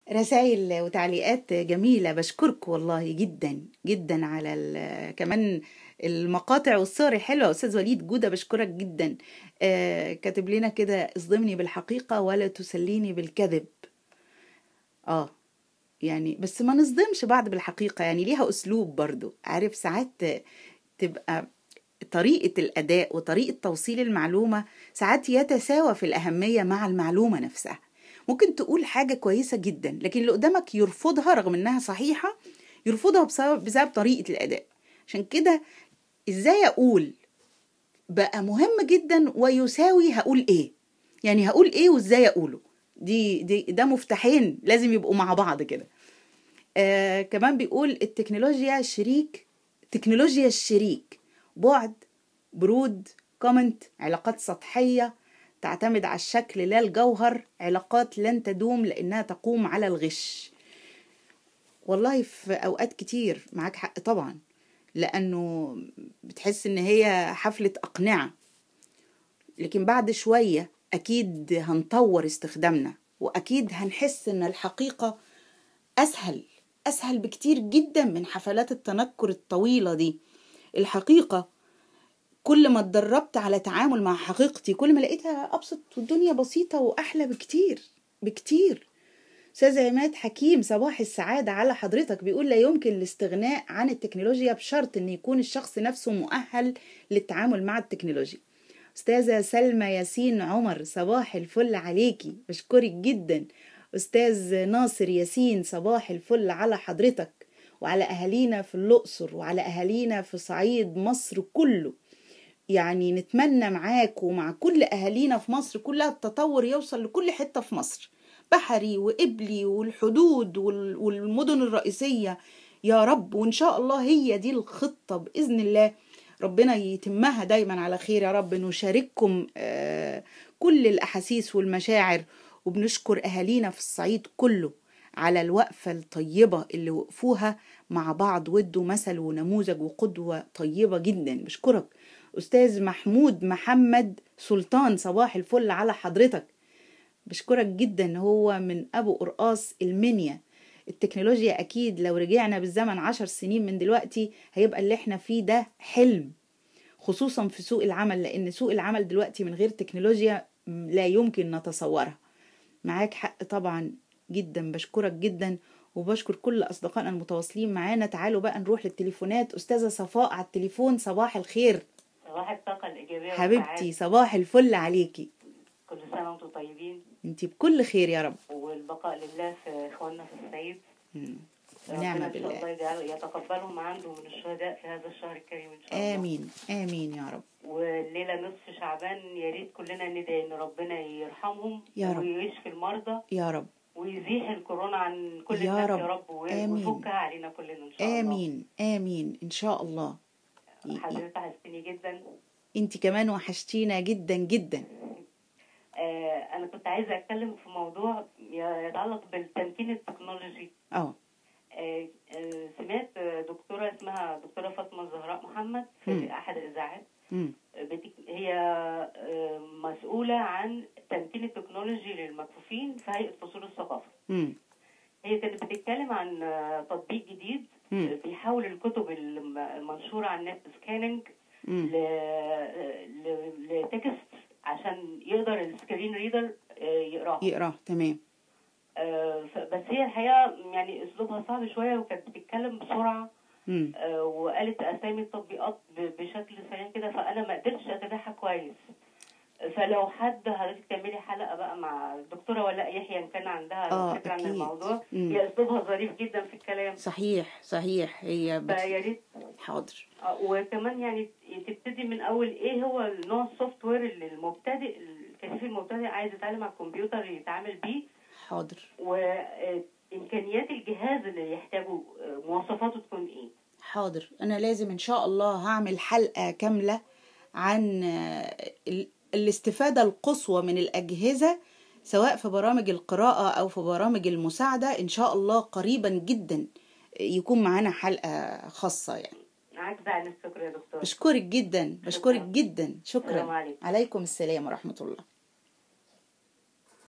رسائل وتعليقات جميلة بشكرك والله جدا جدا على ال- كمان المقاطع والصور الحلوة أستاذ وليد جودة بشكرك جدا آه، كاتب لنا كده اصدمني بالحقيقة ولا تسليني بالكذب اه يعني بس ما نصدمش بعض بالحقيقة يعني ليها أسلوب برضو عارف ساعات تبقى طريقة الأداء وطريقة توصيل المعلومة ساعات يتساوى في الأهمية مع المعلومة نفسها ممكن تقول حاجة كويسة جدا لكن اللي قدامك يرفضها رغم إنها صحيحة يرفضها بسبب, بسبب طريقة الأداء عشان كده إزاي أقول بقى مهم جدا ويساوي هقول إيه يعني هقول إيه وإزاي أقوله دي, دي ده مفتاحين لازم يبقوا مع بعض كده آه كمان بيقول التكنولوجيا شريك تكنولوجيا الشريك بعد برود كومنت علاقات سطحية تعتمد على الشكل لا الجوهر علاقات لن تدوم لأنها تقوم على الغش والله في أوقات كتير معاك حق طبعا لأنه بتحس إن هي حفلة أقنعة لكن بعد شوية أكيد هنطور استخدامنا وأكيد هنحس إن الحقيقة أسهل أسهل بكتير جدا من حفلات التنكر الطويلة دي الحقيقة كل ما اتدربت على تعامل مع حقيقتي كل ما لقيتها أبسط والدنيا بسيطة وأحلى بكتير بكتير أستاذ عماد حكيم صباح السعادة على حضرتك بيقول لا يمكن الاستغناء عن التكنولوجيا بشرط أن يكون الشخص نفسه مؤهل للتعامل مع التكنولوجيا أستاذة سلمى ياسين عمر صباح الفل عليكي بشكرك جدا أستاذ ناصر ياسين صباح الفل على حضرتك وعلى أهالينا في الأقصر وعلى أهالينا في صعيد مصر كله يعني نتمنى معاك ومع كل أهالينا في مصر كلها التطور يوصل لكل حتة في مصر بحري وقبلي والحدود وال- والمدن الرئيسية يا رب وإن شاء الله هي دي الخطة بإذن الله ربنا يتمها دايما على خير يا رب نشارككم آه، كل الأحاسيس والمشاعر وبنشكر أهالينا في الصعيد كله على الوقفة الطيبة اللي وقفوها مع بعض وادوا مثل ونموذج وقدوة طيبة جدا بشكرك أستاذ محمود محمد سلطان صباح الفل على حضرتك بشكرك جدا هو من أبو قرقاص المنيا التكنولوجيا أكيد لو رجعنا بالزمن عشر سنين من دلوقتي هيبقى اللي احنا فيه ده حلم خصوصا في سوق العمل لأن سوق العمل دلوقتي من غير تكنولوجيا م- لا يمكن نتصورها معاك حق طبعا جدا بشكرك جدا وبشكر كل أصدقائنا المتواصلين معانا تعالوا بقى نروح للتليفونات أستاذة صفاء على التليفون صباح الخير صباح الطاقة الإيجابية حبيبتي صباح الفل عليكي كل سنة وانتم طيبين انتي بكل خير يا رب والبقاء لله في إخواننا في الصعيد مم. ربنا ونعم إن شاء بالله الله يجعل يتقبلهم عنده من الشهداء في هذا الشهر الكريم إن شاء الله آمين آمين يا رب والليلة نصف شعبان يا ريت كلنا ندعي إن ربنا يرحمهم يا رب. ويشفي المرضى يا رب ويزيح الكورونا عن كل يا الناس رب. يا رب و- آمين. ويفكها علينا كلنا إن شاء الله آمين آمين إن شاء الله ي- ي- حضرتك حسيتني جدا انتي كمان وحشتينا جدا جدا آه أنا كنت عايزة أتكلم في موضوع يتعلق بالتمكين التكنولوجي اه آه، آه، سمعت آه، دكتورة اسمها دكتورة فاطمة الزهراء محمد في مم. أحد الإذاعات مم. آه، بتك- هي آه، مسؤولة عن تمكين التكنولوجي للمكفوفين في هيئة فصول الثقافة مم. هي كانت بتتكلم عن آه، تطبيق جديد مم. آه، بيحول الكتب الم- المنشورة على النت سكاننج مم. لتكست عشان يقدر السكرين ريدر يقراها يقراه تمام آه، ف- بس هي الحقيقة يعني أسلوبها صعب شوية وكانت بتتكلم بسرعة مم. آه، وقالت اسامي التطبيقات ب- بشكل سريع كده فانا ما قدرتش اتابعها كويس فلو حد حضرتك تعملي حلقه بقى مع الدكتوره ولاء يحيى ان كان عندها آه، فكره عن أكيد. الموضوع مم. هي اسلوبها ظريف جدا في الكلام صحيح صحيح هي بت... فيا ريت حاضر آه، وكمان يعني تبتدي من اول ايه هو نوع السوفت وير اللي المبتدئ الكفيف المبتدئ عايز يتعلم على الكمبيوتر يتعامل بيه حاضر وامكانيات الجهاز اللي يحتاجه آه، مواصفاته تكون ايه حاضر انا لازم ان شاء الله هعمل حلقة كاملة عن آه، ال- الاستفادة القصوى من الأجهزة سواء في برامج القراءة أو في برامج المساعدة إن شاء الله قريبا جدا يكون معانا حلقة خاصة يعني عاجزه عن الشكر يا دكتور بشكرك جدا بشكرك شكراً. جدا السلام شكرا عليكم. عليكم السلام ورحمة الله